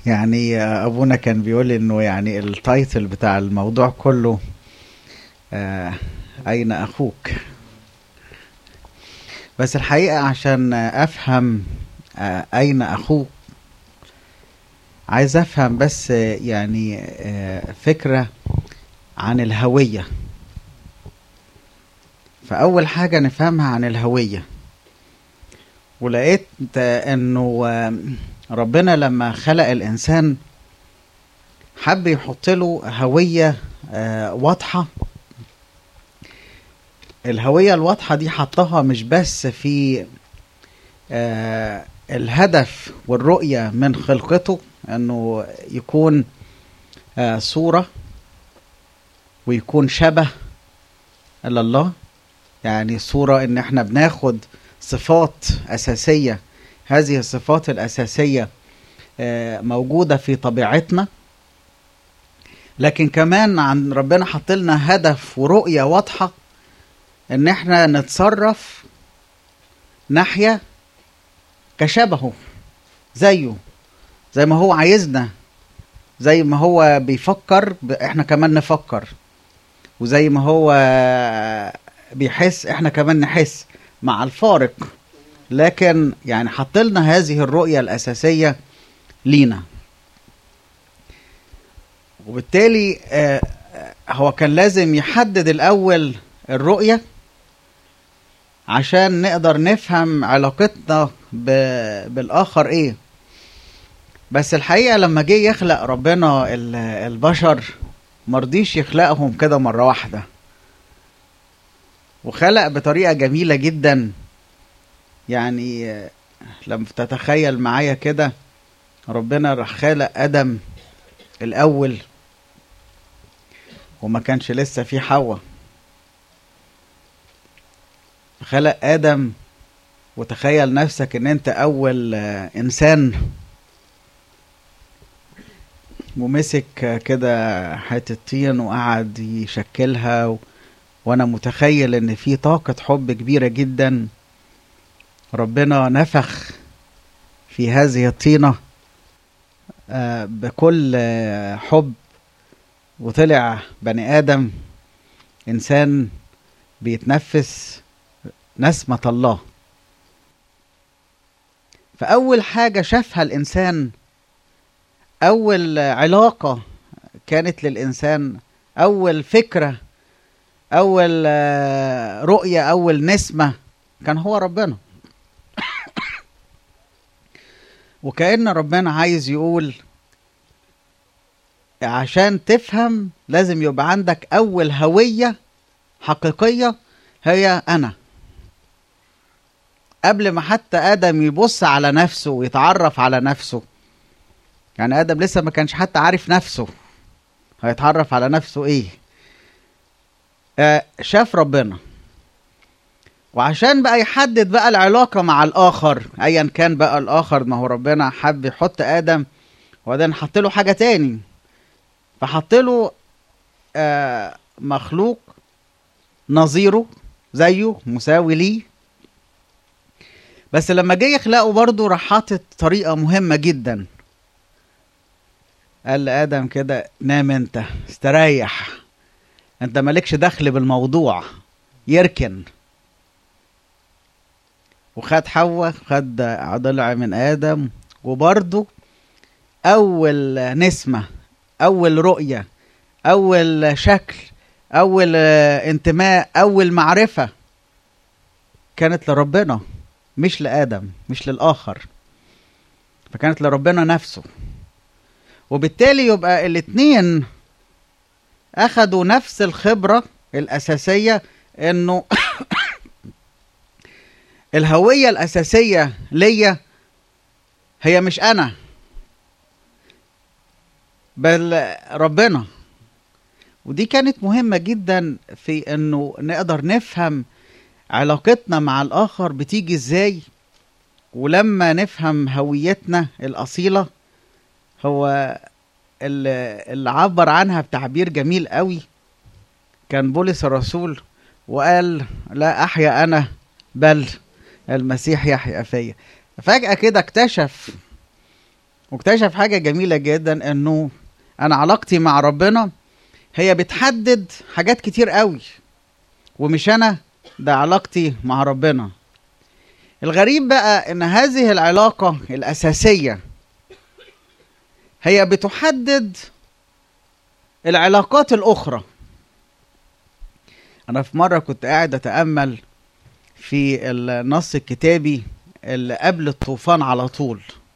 يعني ابونا كان بيقول انه يعني التايتل بتاع الموضوع كله آه اين اخوك بس الحقيقه عشان افهم آه اين اخوك عايز افهم بس آه، يعني آه فكره عن الهويه فاول حاجه نفهمها عن الهويه ولقيت انه آه، ربنا لما خلق الانسان حب يحط له هويه آه، واضحه الهويه الواضحه دي حطها مش بس في آه، الهدف والرؤيه من خلقته انه يكون آه، صوره ويكون شبه لله يعني صوره ان احنا بناخد صفات اساسيه هذه الصفات الاساسيه آه، موجوده في طبيعتنا لكن كمان عن ربنا حط لنا هدف ورؤيه واضحه ان احنا نتصرف ناحيه كشبهه زيه زي ما هو عايزنا زي ما هو بيفكر ب- احنا كمان نفكر وزي ما هو بيحس احنا كمان نحس مع الفارق لكن يعني حط لنا هذه الرؤية الأساسية لينا وبالتالي آه، آه، هو كان لازم يحدد الأول الرؤية عشان نقدر نفهم علاقتنا ب- بالآخر إيه بس الحقيقة لما جه يخلق ربنا ال- البشر مرضيش يخلقهم كده مرة واحدة وخلق بطريقة جميلة جدا يعني آه، لما تتخيل معايا كده ربنا راح خلق ادم الاول وما كانش لسه في حواء خلق ادم وتخيل نفسك ان انت اول آه، انسان ومسك آه، كده حته طين وقعد يشكلها و... وانا متخيل ان في طاقه حب كبيره جدا ربنا نفخ في هذه الطينة آه، بكل آه، حب وطلع بني آدم إنسان بيتنفس نسمة الله فأول حاجة شافها الإنسان أول علاقة كانت للإنسان أول فكرة أول آه، رؤية أول نسمة كان هو ربنا وكأن ربنا عايز يقول عشان تفهم لازم يبقى عندك أول هوية حقيقية هي أنا قبل ما حتى آدم يبص على نفسه ويتعرف على نفسه يعني آدم لسه ما كانش حتى عارف نفسه هيتعرف على نفسه إيه آه شاف ربنا وعشان بقى يحدد بقى العلاقة مع الآخر أيا كان بقى الآخر ما هو ربنا حب يحط آدم وبعدين حط له حاجة تاني فحط له آه مخلوق نظيره زيه مساوي ليه بس لما جه يخلقه برضه راح حاطط طريقة مهمة جدا قال لآدم كده نام انت استريح انت مالكش دخل بالموضوع يركن وخد حواء خد ضلع من آدم وبرضه أول نسمة أول رؤية أول شكل أول آه، انتماء أول معرفة كانت لربنا مش لآدم مش للآخر فكانت لربنا نفسه وبالتالي يبقى الاتنين أخدوا نفس الخبرة الأساسية إنه الهوية الأساسية ليا هي مش أنا بل ربنا ودي كانت مهمة جدا في إنه نقدر نفهم علاقتنا مع الآخر بتيجي إزاي ولما نفهم هويتنا الأصيلة هو اللي اللي عبر عنها بتعبير جميل قوي كان بولس الرسول وقال لا أحيا أنا بل المسيح يحيا فيا فجأة كده اكتشف واكتشف حاجة جميلة جدا انه انا علاقتي مع ربنا هي بتحدد حاجات كتير قوي ومش انا ده علاقتي مع ربنا الغريب بقى ان هذه العلاقة الاساسية هي بتحدد العلاقات الاخرى انا في مرة كنت قاعد اتأمل في النص الكتابي اللي قبل الطوفان على طول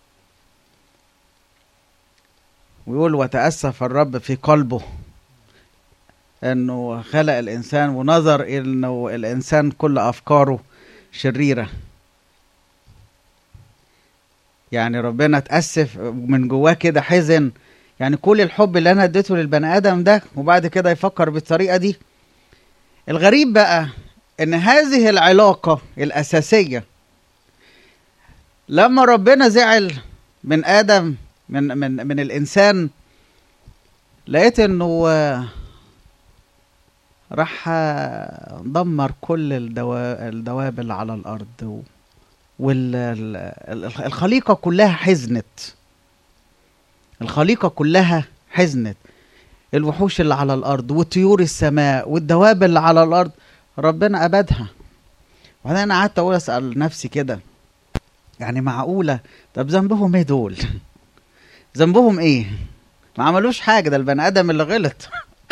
ويقول وتأسف الرب في قلبه انه خلق الانسان ونظر انه الانسان كل افكاره شريره يعني ربنا اتأسف من جواه كده حزن يعني كل الحب اللي انا اديته للبني ادم ده وبعد كده يفكر بالطريقه دي الغريب بقى ان هذه العلاقه الاساسيه لما ربنا زعل من ادم من من من الانسان لقيت انه راح دمر كل الدوا الدواب اللي على الارض والخليقه كلها حزنت الخليقه كلها حزنت الوحوش اللي على الارض وطيور السماء والدواب اللي على الارض ربنا ابدها وبعدين انا قعدت اقول اسال نفسي كده يعني معقوله طب ذنبهم ايه دول ذنبهم ايه ما عملوش حاجه ده البني ادم اللي غلط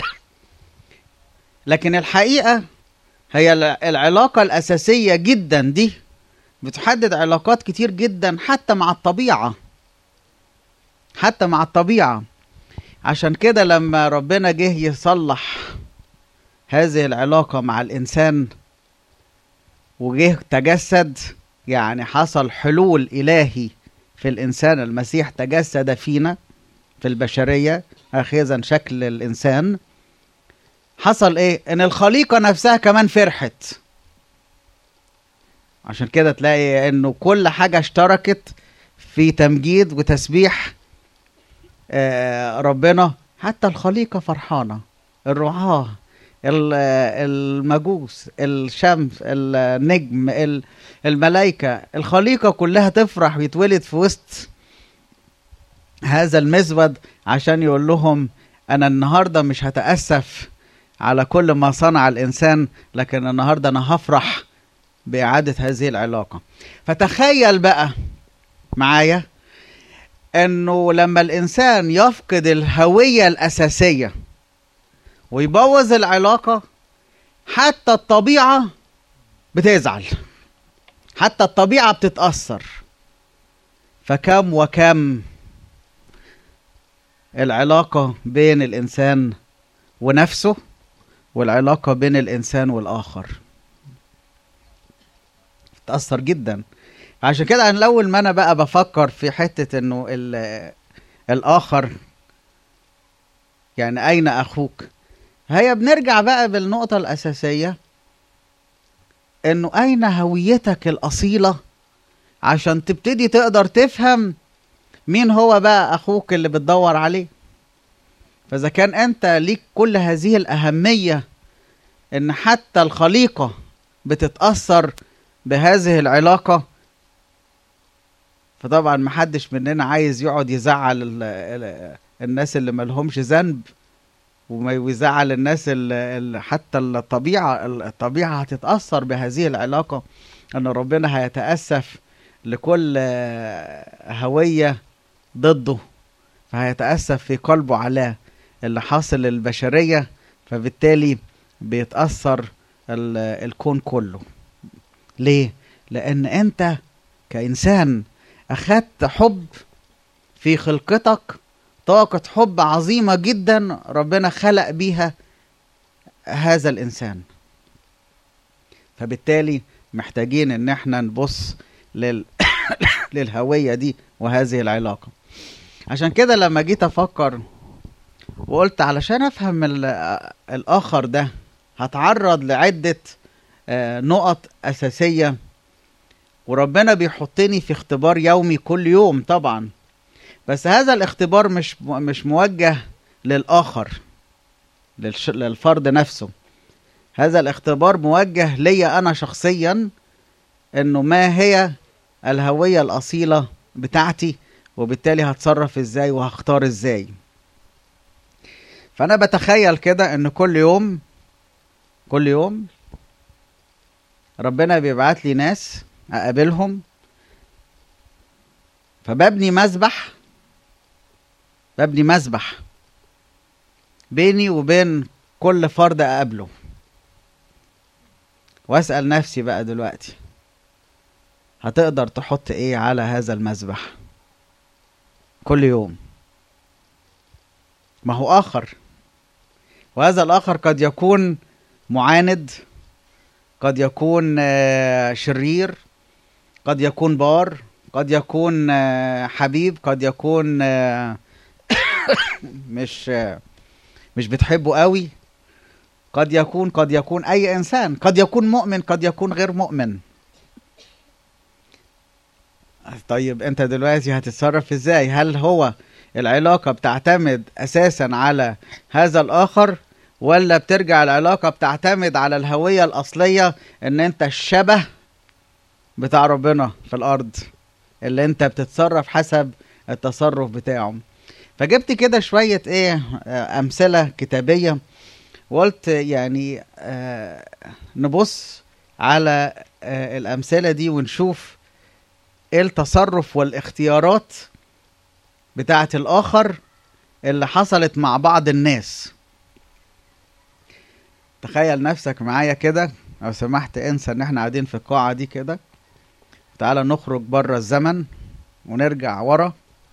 لكن الحقيقه هي العلاقه الاساسيه جدا دي بتحدد علاقات كتير جدا حتى مع الطبيعه حتى مع الطبيعه عشان كده لما ربنا جه يصلح هذه العلاقه مع الانسان وجه تجسد يعني حصل حلول الهي في الانسان المسيح تجسد فينا في البشريه اخذا شكل الانسان حصل ايه ان الخليقه نفسها كمان فرحت عشان كده تلاقي انه كل حاجه اشتركت في تمجيد وتسبيح آه ربنا حتى الخليقه فرحانه الرعاه المجوس الشمس النجم الملائكة الخليقة كلها تفرح ويتولد في وسط هذا المزود عشان يقول لهم أنا النهاردة مش هتأسف على كل ما صنع الإنسان لكن النهاردة أنا هفرح بإعادة هذه العلاقة فتخيل بقى معايا أنه لما الإنسان يفقد الهوية الأساسية ويبوظ العلاقة حتى الطبيعة بتزعل حتى الطبيعة بتتأثر فكم وكم العلاقة بين الإنسان ونفسه والعلاقة بين الإنسان والآخر تأثر جدا عشان كده أنا أول ما أنا بقى بفكر في حتة إنه الآخر يعني أين أخوك هيا بنرجع بقى بالنقطة الأساسية إنه أين هويتك الأصيلة عشان تبتدي تقدر تفهم مين هو بقى أخوك اللي بتدور عليه فإذا كان أنت ليك كل هذه الأهمية إن حتى الخليقة بتتأثر بهذه العلاقة فطبعا محدش مننا عايز يقعد يزعل الناس اللي ملهمش ذنب وما يزعل الناس اللي حتى الطبيعة الطبيعة هتتأثر بهذه العلاقة أن ربنا هيتأسف لكل هوية ضده فهيتأسف في قلبه على اللي حاصل للبشرية فبالتالي بيتأثر الكون كله ليه؟ لأن أنت كإنسان أخدت حب في خلقتك طاقة حب عظيمة جدا ربنا خلق بيها هذا الإنسان فبالتالي محتاجين إن احنا نبص لل... للهوية دي وهذه العلاقة عشان كده لما جيت أفكر وقلت علشان أفهم الآخر ده هتعرض لعدة نقط أساسية وربنا بيحطني في اختبار يومي كل يوم طبعا بس هذا الاختبار مش مش موجه للآخر للش... للفرد نفسه هذا الاختبار موجه ليا أنا شخصيا إنه ما هي الهوية الأصيلة بتاعتي وبالتالي هتصرف ازاي وهختار ازاي فانا بتخيل كده ان كل يوم كل يوم ربنا بيبعت لي ناس اقابلهم فببني مسبح ببني مسبح بيني وبين كل فرد اقابله واسال نفسي بقى دلوقتي هتقدر تحط ايه على هذا المسبح كل يوم ما هو اخر وهذا الاخر قد يكون معاند قد يكون آه، شرير قد يكون بار قد يكون آه، حبيب قد يكون آه، مش آه، مش بتحبه قوي قد يكون قد يكون اي انسان قد يكون مؤمن قد يكون غير مؤمن طيب انت دلوقتي هتتصرف ازاي هل هو العلاقة بتعتمد اساسا على هذا الاخر ولا بترجع العلاقة بتعتمد على الهوية الاصلية ان انت الشبه بتاع ربنا في الارض اللي انت بتتصرف حسب التصرف بتاعه فجبت كده شوية ايه آه، امثلة كتابية وقلت يعني آه نبص على آه الامثلة دي ونشوف ايه التصرف والاختيارات بتاعة الاخر اللي حصلت مع بعض الناس تخيل نفسك معايا كده لو سمحت انسى ان احنا قاعدين في القاعة دي كده تعالى نخرج بره الزمن ونرجع ورا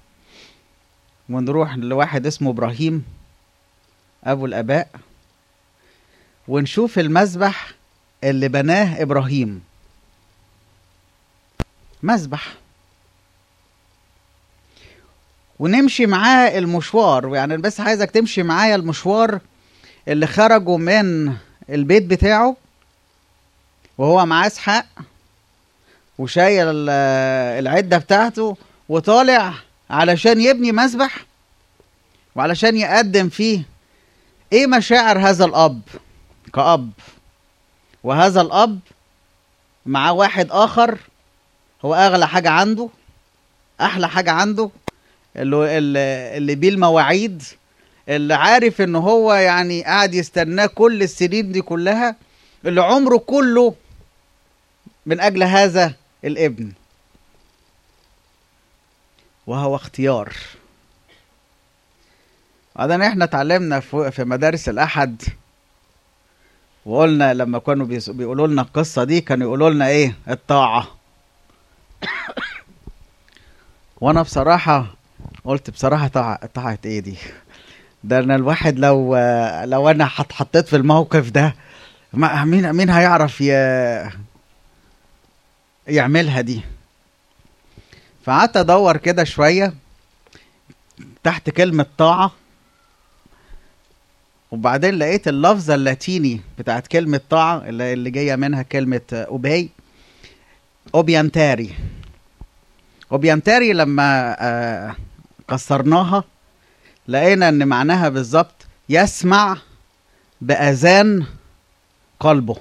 ونروح لواحد اسمه ابراهيم ابو الاباء ونشوف المذبح اللي بناه ابراهيم مذبح ونمشي معاه المشوار يعني بس عايزك تمشي معايا المشوار اللي خرجوا من البيت بتاعه وهو معاه اسحاق وشايل ال- العده بتاعته وطالع علشان يبني مسبح وعلشان يقدم فيه ايه مشاعر هذا الاب كأب وهذا الأب معاه واحد آخر هو أغلى حاجة عنده أحلى حاجة عنده اللي, اللي, اللي بيه المواعيد اللي عارف إن هو يعني قاعد يستناه كل السنين دي كلها اللي عمره كله من أجل هذا الابن وهو اختيار بعدين احنا اتعلمنا في في مدارس الأحد وقلنا لما كانوا بيس- بيقولوا لنا القصة دي كانوا يقولوا لنا ايه الطاعة وانا بصراحة قلت بصراحة طاعة طاعة ايه دي ده انا الواحد لو لو انا اتحطيت في الموقف ده ما مين مين هيعرف ي... يعملها دي فقعدت ادور كده شوية تحت كلمة طاعة وبعدين لقيت اللفظة اللاتيني بتاعت كلمة طاعة اللي اللي جاية منها كلمة أوبي أوبيانتاري أوبيانتاري لما آه، كسرناها لقينا إن معناها بالظبط يسمع بأذان قلبه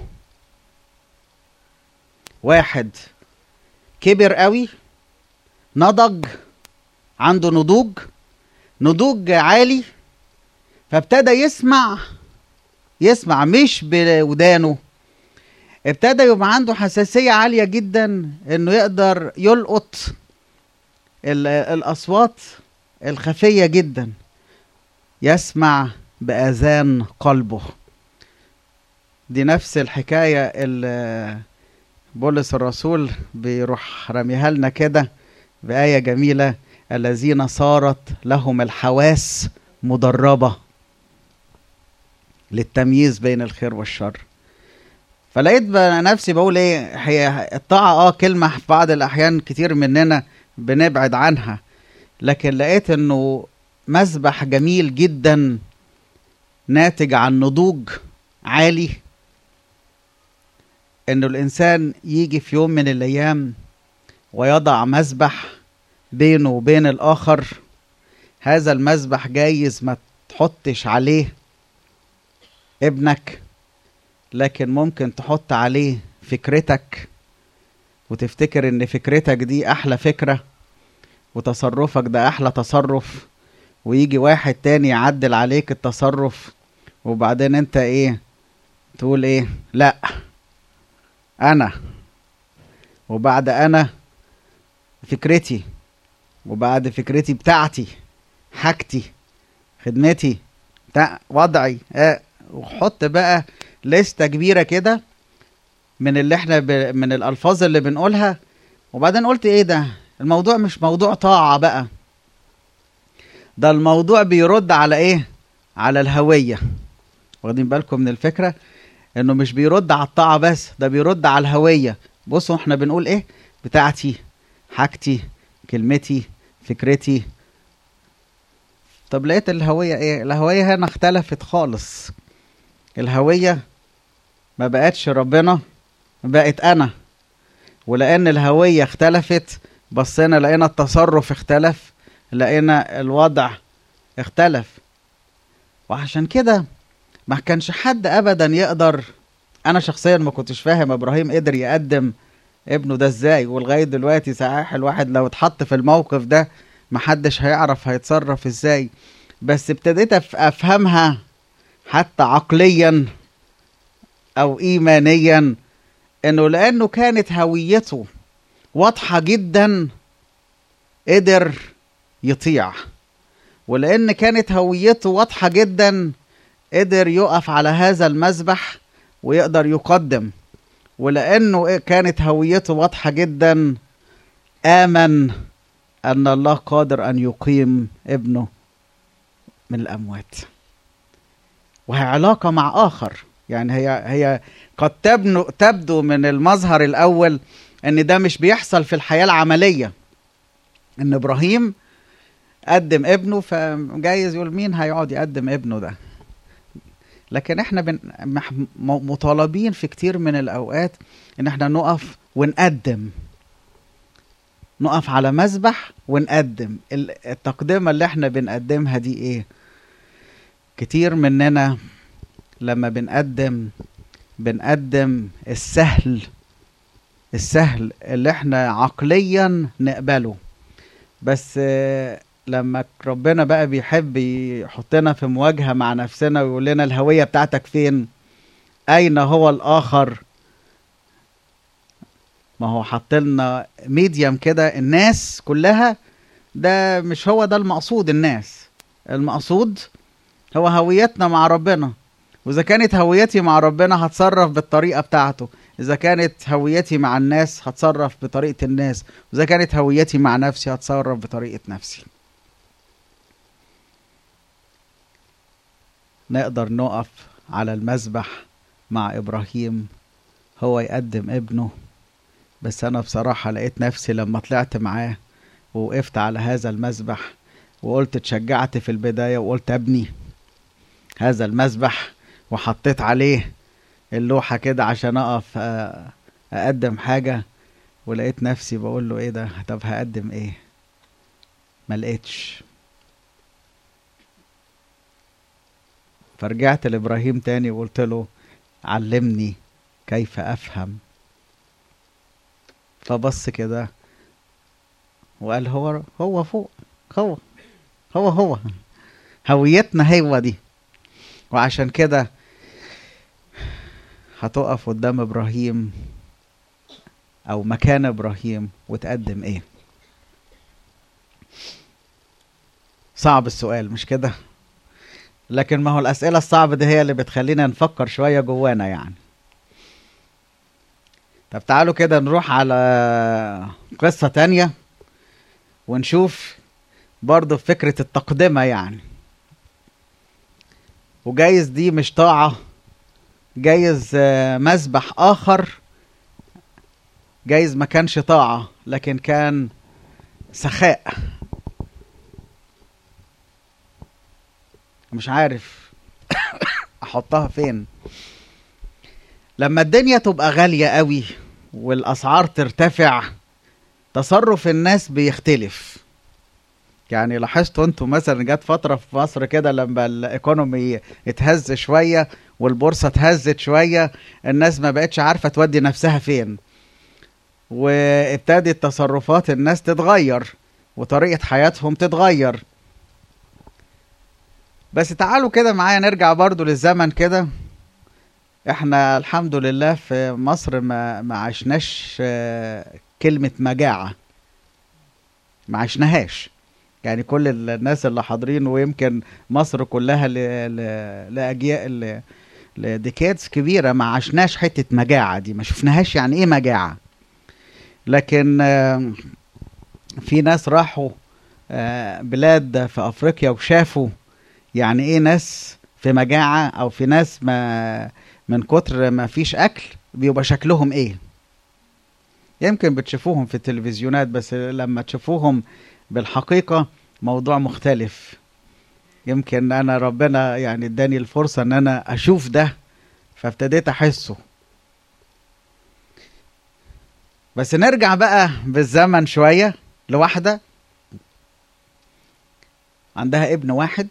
واحد كبر قوي نضج عنده نضوج نضوج عالي فابتدى يسمع يسمع مش بودانه ابتدى يبقى عنده حساسية عالية جدا انه يقدر يلقط ال- الاصوات الخفية جدا يسمع بأذان قلبه دي نفس الحكاية اللي بولس الرسول بيروح رميها لنا كده بآية جميلة الذين صارت لهم الحواس مدربة للتمييز بين الخير والشر فلقيت بقى نفسي بقول ايه هي الطاعة اه كلمة في بعض الأحيان كتير مننا بنبعد عنها لكن لقيت انه مسبح جميل جدا ناتج عن نضوج عالي انه الانسان يجي في يوم من الايام ويضع مسبح بينه وبين الاخر هذا المسبح جايز ما تحطش عليه ابنك لكن ممكن تحط عليه فكرتك وتفتكر ان فكرتك دي احلى فكرة وتصرفك ده احلى تصرف ويجي واحد تاني يعدل عليك التصرف وبعدين انت ايه تقول ايه لا انا وبعد انا فكرتي وبعد فكرتي بتاعتي حاجتي خدمتي بتاع وضعي اه وحط بقى لستة كبيرة كده من اللي احنا ب... من الالفاظ اللي بنقولها وبعدين قلت ايه ده الموضوع مش موضوع طاعة بقى ده الموضوع بيرد على ايه على الهوية واخدين بالكم من الفكرة انه مش بيرد على الطاعة بس ده بيرد على الهوية بصوا احنا بنقول ايه بتاعتي حاجتي كلمتي فكرتي طب لقيت الهوية ايه الهوية هنا اختلفت خالص الهوية ما بقتش ربنا بقت انا ولان الهوية اختلفت بصينا لقينا التصرف اختلف لقينا الوضع اختلف وعشان كده ما كانش حد ابدا يقدر انا شخصيا ما كنتش فاهم ابراهيم قدر يقدم ابنه ده ازاي ولغايه دلوقتي صحيح الواحد لو اتحط في الموقف ده محدش هيعرف هيتصرف ازاي بس ابتديت افهمها حتى عقليا او ايمانيا انه لانه كانت هويته واضحه جدا قدر يطيع ولان كانت هويته واضحه جدا قدر يقف على هذا المذبح ويقدر يقدم ولانه كانت هويته واضحه جدا امن ان الله قادر ان يقيم ابنه من الاموات وهي علاقه مع اخر يعني هي هي قد تبنو تبدو من المظهر الاول ان ده مش بيحصل في الحياه العمليه ان ابراهيم قدم ابنه فجايز يقول مين هيقعد يقدم ابنه ده لكن احنا بن مطالبين في كتير من الاوقات ان احنا نقف ونقدم نقف على مذبح ونقدم التقدمة اللي احنا بنقدمها دي ايه كتير مننا لما بنقدم بنقدم السهل السهل اللي احنا عقليا نقبله بس لما ربنا بقى بيحب يحطنا في مواجهة مع نفسنا ويقول لنا الهوية بتاعتك فين أين هو الآخر ما هو حط لنا ميديم كده الناس كلها ده مش هو ده المقصود الناس المقصود هو هويتنا مع ربنا واذا كانت هويتي مع ربنا هتصرف بالطريقه بتاعته اذا كانت هويتي مع الناس هتصرف بطريقه الناس واذا كانت هويتي مع نفسي هتصرف بطريقه نفسي نقدر نقف على المذبح مع ابراهيم هو يقدم ابنه بس انا بصراحه لقيت نفسي لما طلعت معاه ووقفت على هذا المذبح وقلت اتشجعت في البدايه وقلت ابني هذا المذبح وحطيت عليه اللوحه كده عشان اقف اقدم حاجه ولقيت نفسي بقول له ايه ده طب هقدم ايه ما لقيتش فرجعت لابراهيم تاني وقلت له علمني كيف افهم فبص كده وقال هو هو فوق هو هو هو هويتنا هو دي وعشان كده هتقف قدام ابراهيم او مكان ابراهيم وتقدم ايه صعب السؤال مش كده لكن ما هو الاسئله الصعبه دي هي اللي بتخلينا نفكر شويه جوانا يعني طب تعالوا كده نروح على قصة تانية ونشوف برضه فكرة التقدمة يعني وجايز دي مش طاعة جايز مذبح آخر جايز ما كانش طاعة لكن كان سخاء مش عارف احطها فين لما الدنيا تبقى غالية قوي والأسعار ترتفع تصرف الناس بيختلف يعني لاحظتوا انتوا مثلا جت فترة في مصر كده لما الايكونومي اتهز شوية والبورصة اتهزت شوية الناس ما بقتش عارفة تودي نفسها فين وابتدت تصرفات الناس تتغير وطريقة حياتهم تتغير بس تعالوا كده معايا نرجع برضو للزمن كده احنا الحمد لله في مصر ما ما عشناش آه، كلمة مجاعة ما عشناهاش يعني كل الناس اللي حاضرين ويمكن مصر كلها ل... ل... لأجيال ل... لديكادز كبيرة ما عشناش حتة مجاعة دي ما شفناهاش يعني ايه مجاعة لكن آه، في ناس راحوا آه، بلاد في افريقيا وشافوا يعني ايه ناس في مجاعة او في ناس ما من كتر ما فيش اكل بيبقى شكلهم ايه يمكن بتشوفوهم في التلفزيونات بس لما تشوفوهم بالحقيقة موضوع مختلف يمكن انا ربنا يعني اداني الفرصة ان انا اشوف ده فابتديت احسه بس نرجع بقى بالزمن شوية لواحدة عندها ابن واحد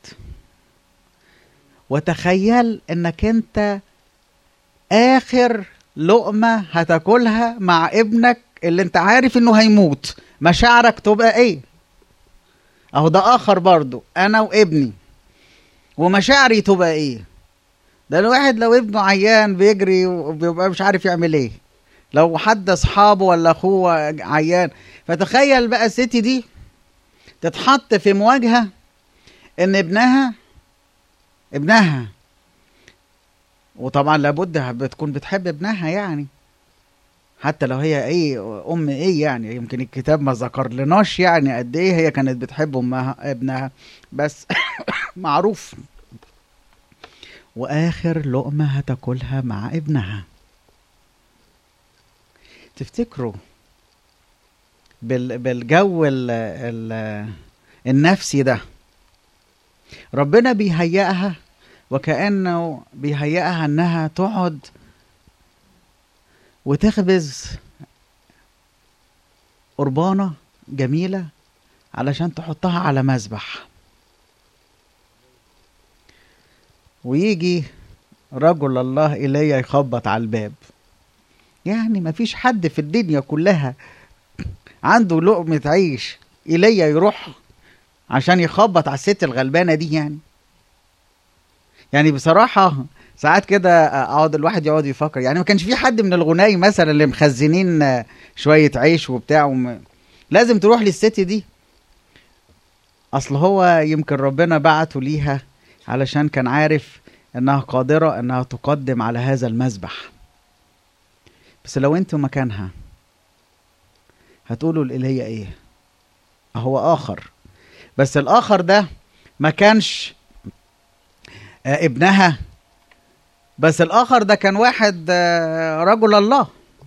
وتخيل انك انت اخر لقمة هتاكلها مع ابنك اللي انت عارف انه هيموت مشاعرك تبقى ايه اهو ده اخر برضو انا وابني ومشاعري تبقى ايه ده الواحد لو ابنه عيان بيجري وبيبقى مش عارف يعمل ايه لو حد اصحابه ولا اخوه عيان فتخيل بقى الست دي تتحط في مواجهة ان ابنها ابنها وطبعا لابد بتكون بتحب ابنها يعني حتى لو هي ايه ام ايه يعني يمكن الكتاب ما ذكر لناش يعني قد ايه هي كانت بتحب امها ابنها بس معروف واخر لقمه هتاكلها مع ابنها تفتكروا بال بالجو ال ال النفسي ده ربنا بيهيئها وكأنه بيهيئها انها تقعد وتخبز قربانة جميلة علشان تحطها على مذبح ويجي رجل الله إلي يخبط على الباب يعني مفيش حد في الدنيا كلها عنده لقمة عيش إلي يروح عشان يخبط على الست الغلبانة دي يعني يعني بصراحة ساعات كده اقعد الواحد يقعد يفكر يعني ما كانش في حد من الغناي مثلا اللي مخزنين شوية عيش وبتاع وم... لازم تروح للست دي اصل هو يمكن ربنا بعته ليها علشان كان عارف انها قادرة انها تقدم على هذا المذبح بس لو انتوا مكانها هتقولوا الإلهية ايه هو اخر بس الاخر ده ما كانش آه ابنها بس الاخر ده كان واحد آه رجل الله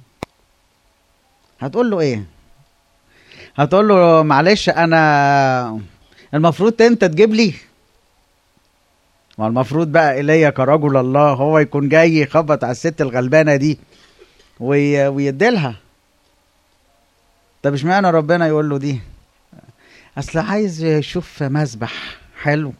هتقول له ايه هتقول له معلش انا المفروض انت تجيب لي ما المفروض بقى ايليا كرجل الله هو يكون جاي يخبط على الست الغلبانه دي وي... ويديلها طب اشمعنى ربنا يقول له دي اصل عايز يشوف مذبح حلو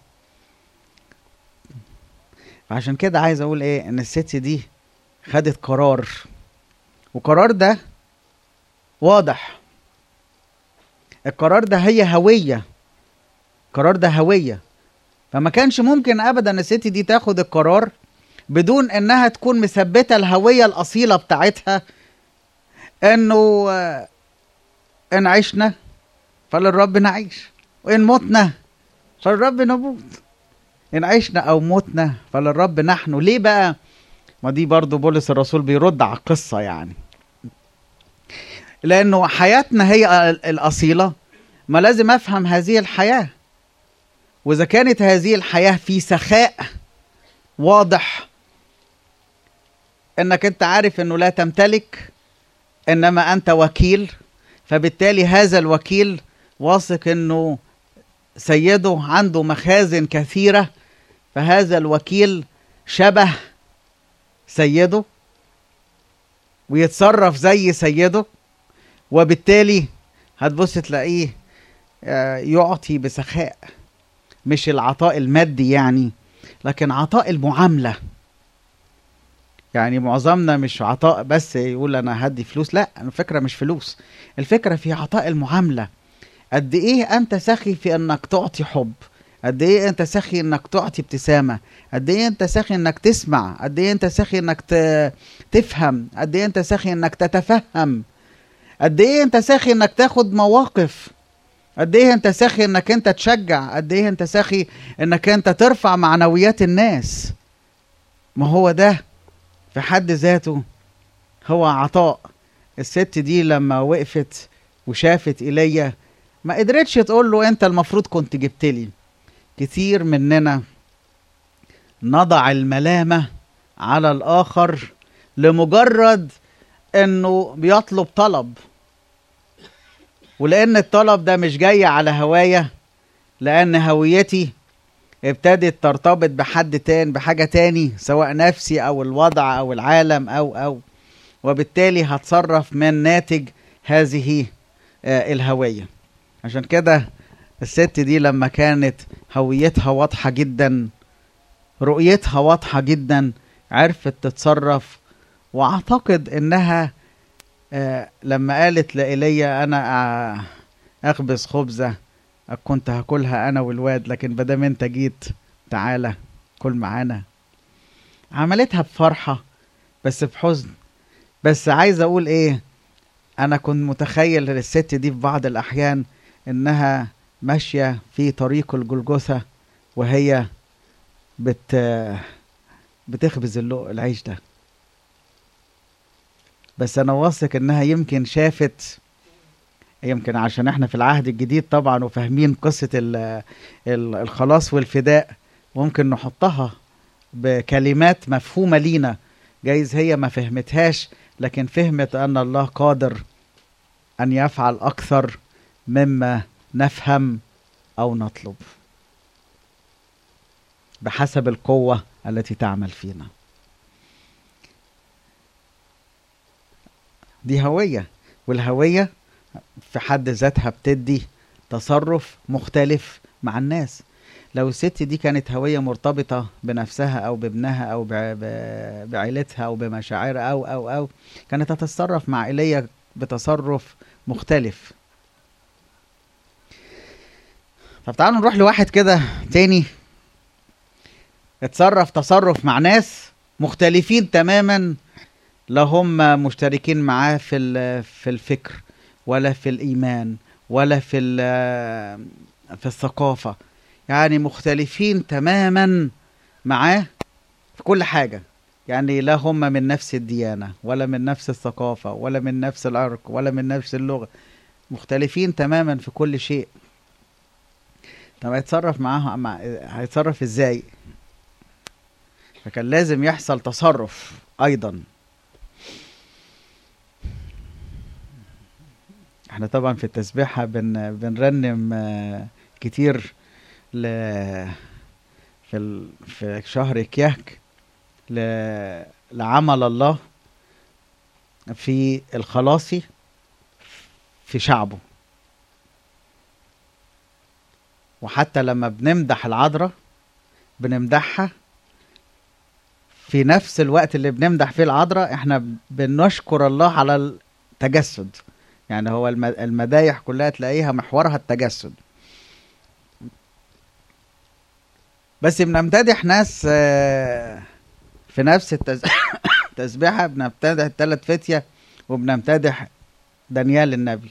عشان كده عايز اقول ايه ان الست دي خدت قرار وقرار ده واضح القرار ده هي هوية القرار ده هوية فما كانش ممكن ابدا الست دي تاخد القرار بدون انها تكون مثبتة الهوية الاصيلة بتاعتها انه ان عشنا فللرب نعيش وان متنا فللرب نموت ان عشنا او متنا فللرب نحن ليه بقى ما دي برضو بولس الرسول بيرد على القصة يعني لانه حياتنا هي الاصيلة ما لازم افهم هذه الحياة واذا كانت هذه الحياة في سخاء واضح انك انت عارف انه لا تمتلك انما انت وكيل فبالتالي هذا الوكيل واثق انه سيده عنده مخازن كثيره فهذا الوكيل شبه سيده ويتصرف زي سيده وبالتالي هتبص تلاقيه يعطي بسخاء مش العطاء المادي يعني لكن عطاء المعامله يعني معظمنا مش عطاء بس يقول انا هدي فلوس لا الفكره مش فلوس الفكره في عطاء المعامله قد ايه انت سخي في انك تعطي حب قد ايه انت سخي انك تعطي ابتسامه قد ايه انت سخي انك تسمع قد ايه انت سخي انك ت... تفهم قد ايه انت سخي انك تتفهم قد ايه انت سخي انك تاخد مواقف قد ايه انت سخي انك انت تشجع قد ايه انت سخي انك انت ترفع معنويات الناس ما هو ده في حد ذاته هو عطاء الست دي لما وقفت وشافت ايليا ما قدرتش تقول له انت المفروض كنت جبت لي كتير مننا نضع الملامة على الآخر لمجرد انه بيطلب طلب ولان الطلب ده مش جاي على هوايا لان هويتي ابتدت ترتبط بحد تاني بحاجة تاني سواء نفسي او الوضع او العالم او او وبالتالي هتصرف من ناتج هذه آه الهوية عشان كده الست دي لما كانت هويتها واضحة جدا رؤيتها واضحة جدا عرفت تتصرف واعتقد انها آه لما قالت لإيليا انا آه اخبز خبزة كنت هاكلها انا والواد لكن مادام انت جيت تعالى كل معانا عملتها بفرحة بس بحزن بس عايز اقول ايه انا كنت متخيل الست دي في بعض الاحيان انها ماشية في طريق الجلجثة وهي بت بتخبز اللق العيش ده بس انا واثق انها يمكن شافت يمكن عشان احنا في العهد الجديد طبعا وفاهمين قصة الخلاص والفداء ممكن نحطها بكلمات مفهومة لينا جايز هي ما فهمتهاش لكن فهمت ان الله قادر ان يفعل اكثر مما نفهم او نطلب بحسب القوة التي تعمل فينا دي هوية والهوية في حد ذاتها بتدي تصرف مختلف مع الناس لو الست دي كانت هوية مرتبطة بنفسها أو بابنها أو بعيلتها أو بمشاعرها أو أو أو كانت هتتصرف مع إيليا بتصرف مختلف طب تعالوا نروح لواحد كده تاني اتصرف تصرف مع ناس مختلفين تماما لا هم مشتركين معاه في في الفكر ولا في الايمان ولا في في الثقافه يعني مختلفين تماما معاه في كل حاجه يعني لا هم من نفس الديانه ولا من نفس الثقافه ولا من نفس العرق ولا من نفس اللغه مختلفين تماما في كل شيء طب هيتصرف معاهم مع... هيتصرف ازاي فكان لازم يحصل تصرف ايضا احنا طبعا في التسبيحة بن... بنرنم كتير ل... في ال... في شهر كيهك ل... لعمل الله في الخلاصي في شعبه وحتى لما بنمدح العذراء بنمدحها في نفس الوقت اللي بنمدح فيه العذراء احنا بنشكر الله على التجسد يعني هو المدايح كلها تلاقيها محورها التجسد بس بنمتدح ناس في نفس التسبيحة بنمتدح الثلاث فتية وبنمتدح دانيال النبي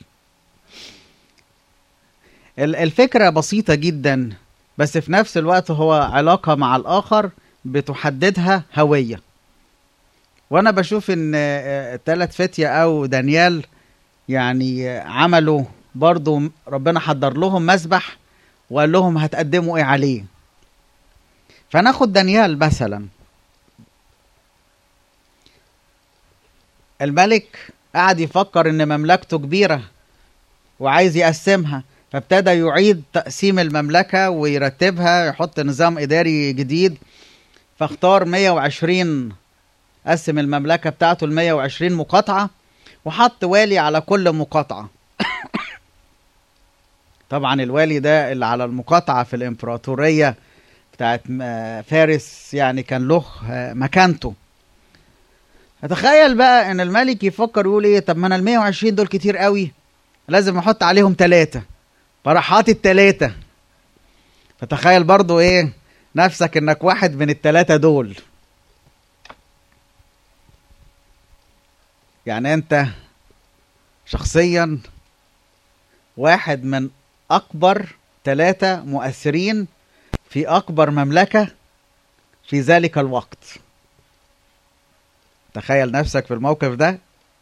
الفكرة بسيطة جدا بس في نفس الوقت هو علاقة مع الآخر بتحددها هوية وأنا بشوف إن التلات فتية أو دانيال يعني عملوا برضو ربنا حضر لهم مسبح وقال لهم هتقدموا إيه عليه فناخد دانيال مثلا الملك قعد يفكر إن مملكته كبيرة وعايز يقسمها فابتدى يعيد تقسيم المملكة ويرتبها يحط نظام إداري جديد فاختار 120 قسم المملكة بتاعته ل 120 مقاطعة وحط والي على كل مقاطعة طبعا الوالي ده اللي على المقاطعة في الإمبراطورية بتاعت فارس يعني كان له مكانته تخيل بقى ان الملك يفكر يقول ايه طب ما انا ال 120 دول كتير قوي لازم احط عليهم ثلاثة فرحات التلاتة فتخيل برضو ايه نفسك انك واحد من التلاتة دول يعني انت شخصيا واحد من اكبر ثلاثة مؤثرين في اكبر مملكة في ذلك الوقت تخيل نفسك في الموقف ده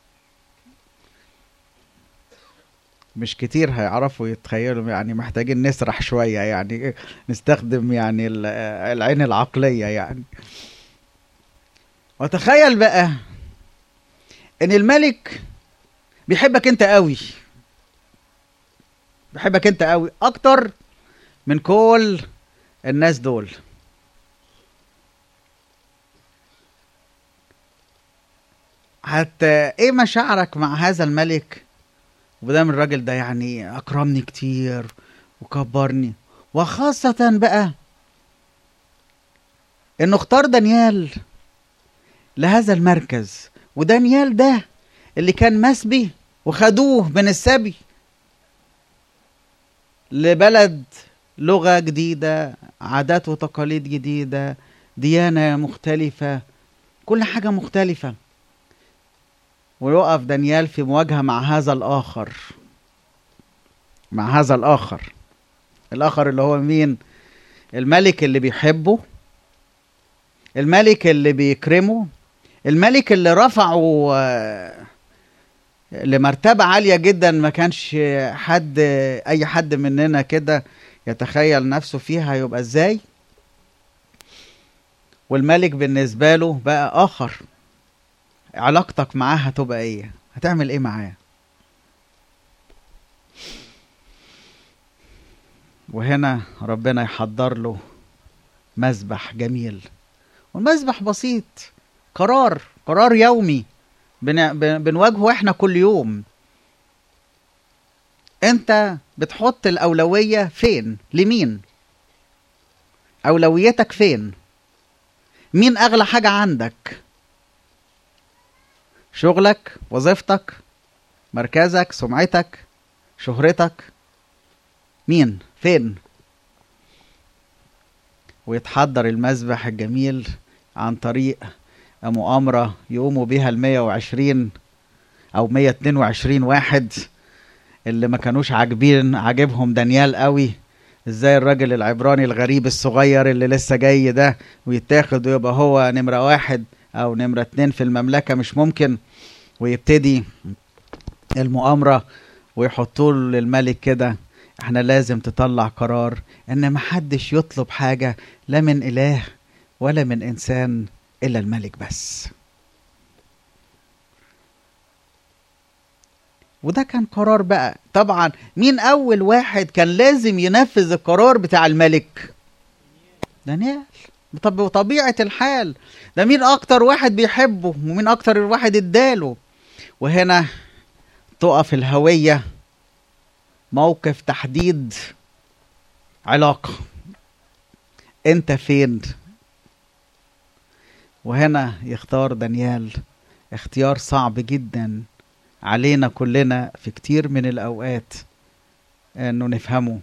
مش كتير هيعرفوا يتخيلوا يعني محتاجين نسرح شوية يعني نستخدم يعني العين العقلية يعني وتخيل بقى ان الملك بيحبك انت قوي بيحبك انت قوي اكتر من كل الناس دول حتى ايه مشاعرك مع هذا الملك ودام الراجل ده يعني اكرمني كتير وكبرني وخاصة بقى انه اختار دانيال لهذا المركز ودانيال ده اللي كان مسبي وخدوه من السبي لبلد لغة جديدة عادات وتقاليد جديدة ديانة مختلفة كل حاجة مختلفة ويقف دانيال في مواجهة مع هذا الآخر مع هذا الآخر الآخر اللي هو مين الملك اللي بيحبه الملك اللي بيكرمه الملك اللي رفعه لمرتبة عالية جدا ما كانش حد أي حد مننا كده يتخيل نفسه فيها هيبقى ازاي والملك بالنسبة له بقى آخر علاقتك معاه هتبقى ايه هتعمل ايه معاه وهنا ربنا يحضر له مذبح جميل والمذبح بسيط قرار قرار يومي بنواجهه احنا كل يوم انت بتحط الاولويه فين لمين اولويتك فين مين اغلى حاجه عندك شغلك وظيفتك مركزك سمعتك شهرتك مين فين ويتحضر المذبح الجميل عن طريق مؤامرة يقوموا بها ال 120 أو 122 واحد اللي ما كانوش عاجبين عاجبهم دانيال قوي ازاي الراجل العبراني الغريب الصغير اللي لسه جاي ده ويتاخد ويبقى هو نمرة واحد أو نمرة اتنين في المملكة مش ممكن ويبتدي المؤامرة ويحطوا للملك كده احنا لازم تطلع قرار ان محدش يطلب حاجة لا من اله ولا من انسان الا الملك بس وده كان قرار بقى طبعا مين اول واحد كان لازم ينفذ القرار بتاع الملك دانيال طب طبيعة الحال ده مين اكتر واحد بيحبه ومين اكتر واحد اداله وهنا تقف الهوية موقف تحديد علاقة انت فين وهنا يختار دانيال اختيار صعب جدا علينا كلنا في كتير من الاوقات انه نفهمه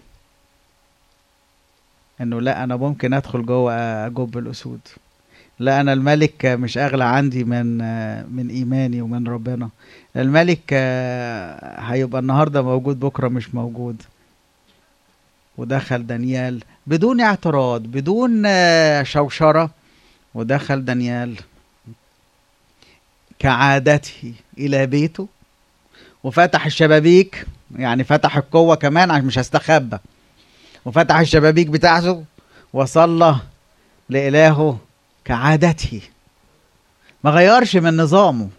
انه لا انا ممكن ادخل جوه اجب الاسود لا انا الملك مش اغلى عندي من من ايماني ومن ربنا الملك هيبقى النهارده موجود بكره مش موجود ودخل دانيال بدون اعتراض بدون شوشره ودخل دانيال كعادته الى بيته وفتح الشبابيك يعني فتح القوه كمان عشان مش هستخبى وفتح الشبابيك بتاعته وصلى لإلهه كعادته ما غيرش من نظامه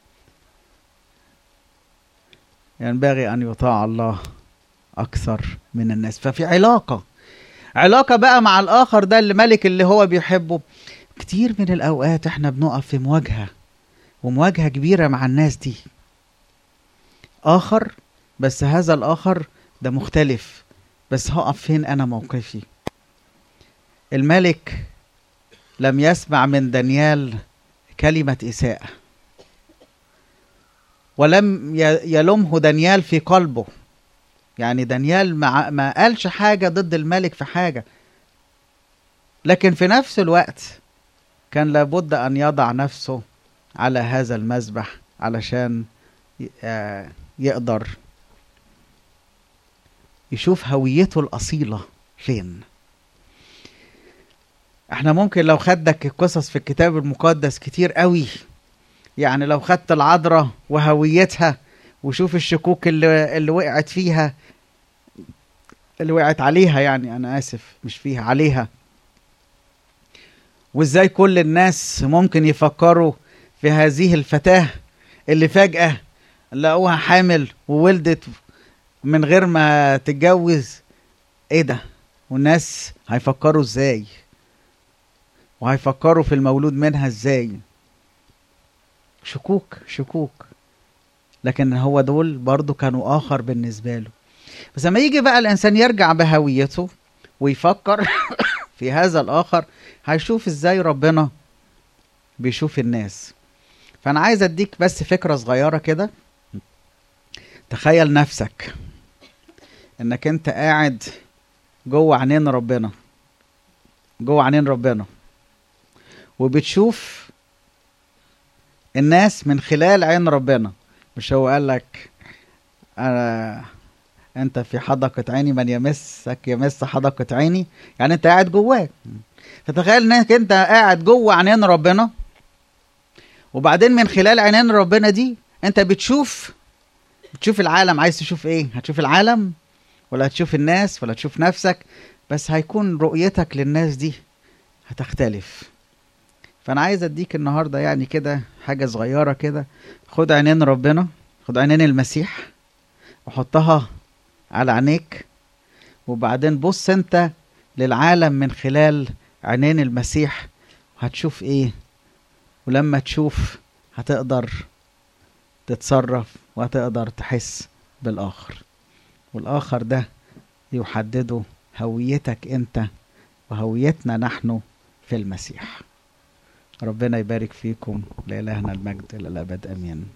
ينبغي أن يطاع الله أكثر من الناس ففي علاقة علاقة بقى مع الآخر ده اللي ملك اللي هو بيحبه كتير من الأوقات احنا بنقف في مواجهة ومواجهة كبيرة مع الناس دي آخر بس هذا الآخر ده مختلف بس هقف فين أنا موقفي الملك لم يسمع من دانيال كلمة إساءة ولم يلمه دانيال في قلبه يعني دانيال ما, ما قالش حاجة ضد الملك في حاجة لكن في نفس الوقت كان لابد أن يضع نفسه على هذا المذبح علشان يقدر يشوف هويته الأصيلة فين احنا ممكن لو خدك قصص في الكتاب المقدس كتير قوي يعني لو خدت العذراء وهويتها وشوف الشكوك اللي, اللي وقعت فيها اللي وقعت عليها يعني انا اسف مش فيها عليها وازاي كل الناس ممكن يفكروا في هذه الفتاة اللي فجأة لقوها حامل وولدت من غير ما تتجوز ايه ده والناس هيفكروا ازاي وهيفكروا في المولود منها ازاي شكوك شكوك لكن هو دول برضو كانوا آخر بالنسبة له بس لما يجي بقى الإنسان يرجع بهويته ويفكر في هذا الآخر هيشوف إزاي ربنا بيشوف الناس فأنا عايز أديك بس فكرة صغيرة كده تخيل نفسك إنك أنت قاعد جوه عينين ربنا جوه عينين ربنا وبتشوف الناس من خلال عين ربنا مش هو قال لك أنا انت في حدقة عيني من يمسك يمس حدقة عيني يعني انت قاعد جواك فتخيل انك انت قاعد جوه عينين ربنا وبعدين من خلال عينين ربنا دي انت بتشوف بتشوف العالم عايز تشوف ايه هتشوف العالم ولا هتشوف الناس ولا تشوف نفسك بس هيكون رؤيتك للناس دي هتختلف فانا عايز اديك النهارده يعني كده حاجه صغيره كده خد عينين ربنا خد عينين المسيح وحطها على عينيك وبعدين بص انت للعالم من خلال عينين المسيح هتشوف ايه ولما تشوف هتقدر تتصرف وهتقدر تحس بالاخر والاخر ده يحدده هويتك انت وهويتنا نحن في المسيح ربنا يبارك فيكم لإلهنا المجد إلى الأبد أمين